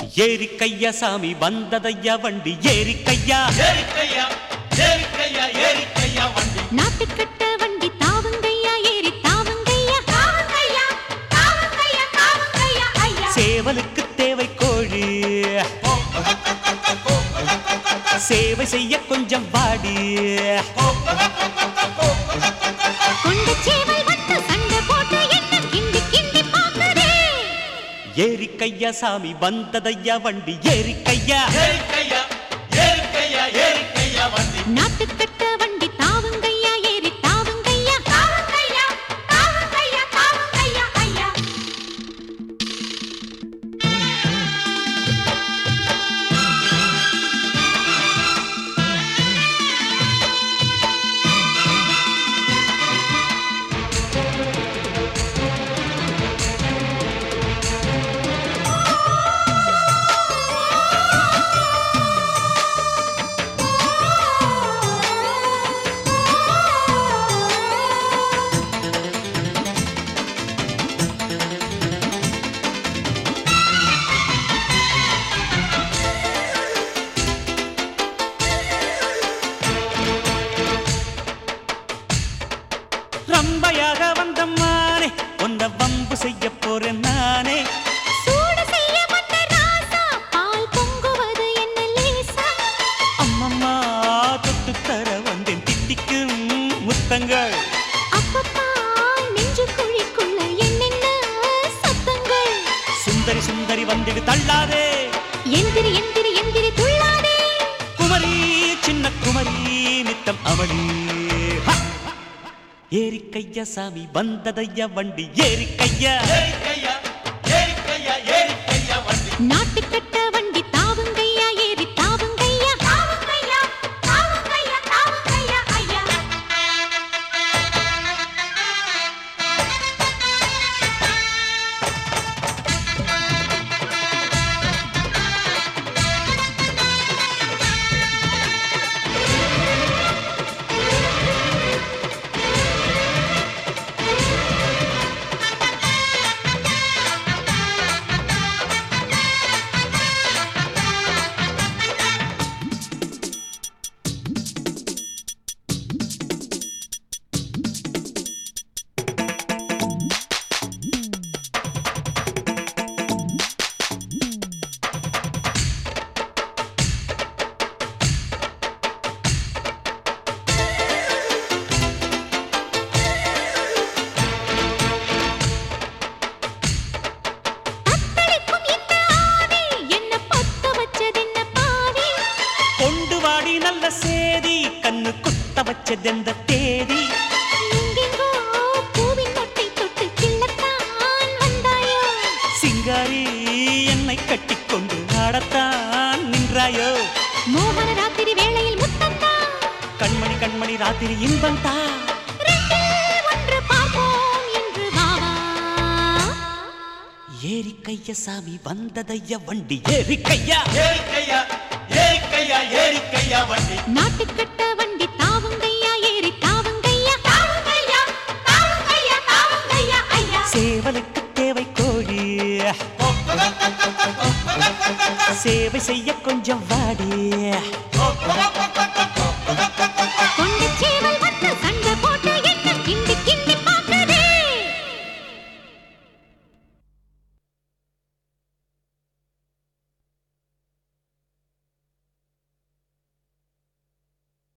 ஏரி கையா சாமி வந்ததையா வண்டி ஏரி கையா ஏறிக்கையா ஏறிக்கையா ஏறிக்கையா வண்டி நாட்டுக்கட்ட வண்டி தாவுங்கய்யா ஏறி தாவுங்கய்யா தாவுங்கய்யா தாவுங்கய்யா தாவுங்கய்யா ஐயா சேவலுக்கு தேவை கோழி சேவை செய்ய கொஞ்சம் வாடி கொண்ட சேவல் வந்து சண்டை போட்டு என்ன கிண்டி கிண்டி பாக்குதே ஏரி கையா சாமி வந்ததையா வண்டி ஏரி கையா ஏறிக்கையா ஏறிக்கையா ஏறிக்கையா வண்டி நாட்டுக்கட்ட வண்டி தாவுங்கய்யா ஏறி தாவுங்கய்யா தாவுங்கய்யா தாவுங்கய்யா தாவுங்கய்யா ஐயா ரம்பையாக வந்த மானே உன்னை வம்பு செய்ய போறேன் நானே சூடு செய்ய வந்த ராசா பால் பொங்குவது என்ன லேசா அம்மம்மா தொட்டு தர வந்தேன் தித்திக்கும் முத்தங்கள் அப்பப்பா நெஞ்சு குழிக்குள்ள என்னென்ன சத்தங்கள் சுந்தரி சுந்தரி வந்திடு தள்ளாதே எந்திரி எந்திரி எந்திரி துள்ளாதே குமரி சின்ன குமரி நித்தம் அமளி ஹ! ஏரி கையா சாமி வந்ததையா வண்டி ஏரி கையா ஏறிக்கையா ஏறிக்கையா ஏறிக்கையா வண்டி நாட்டுக்கட்ட வண்டி தாவுங்கய்யா ஏறி தாவுங்கய்யா தாவுங்கய்யா தாவுங்கய்யா தாவுங்கய்யா ஐயா தத்தளிக்கும் இந்த ஆவி என்ன பத்த வச்சதென்ன பாவி கொண்டு வாடி நல்ல சேதி கண்ணு குத்த வச்சதெந்த தேதி எங்கெங்கோ பூவின் மொட்டை தொட்டு கிள்ளத்தான் வந்தாயோ சிங்காரி என்னை கட்டிக்கொண்டு ஆடத்தான் நின்றாயோ மோகன ராத்திரி வேளையில் முத்தத்தா கண்மணி கண்மணி ராத்திரி இன்பம் தா ரெண்டில் ஒன்று பார்ப்போம் என்று வாவா ஏரி கைய சாமி வந்ததைய வண்டி ஏரி கையா ஏறிக்கையா ஏறிக்கையா ஏறிக்கையா வண்டி நாட்டுக்கட்ட வண்டி தாவுங்கய்யா ஏறி தாவுங்கய்யா தாவுங்கய்யா தாவுங்கய்யா தாவுங்கய்யா ஐயா சேவலுக்கு தேவை கோழி சேவை செய்ய கொஞ்சம் வாடி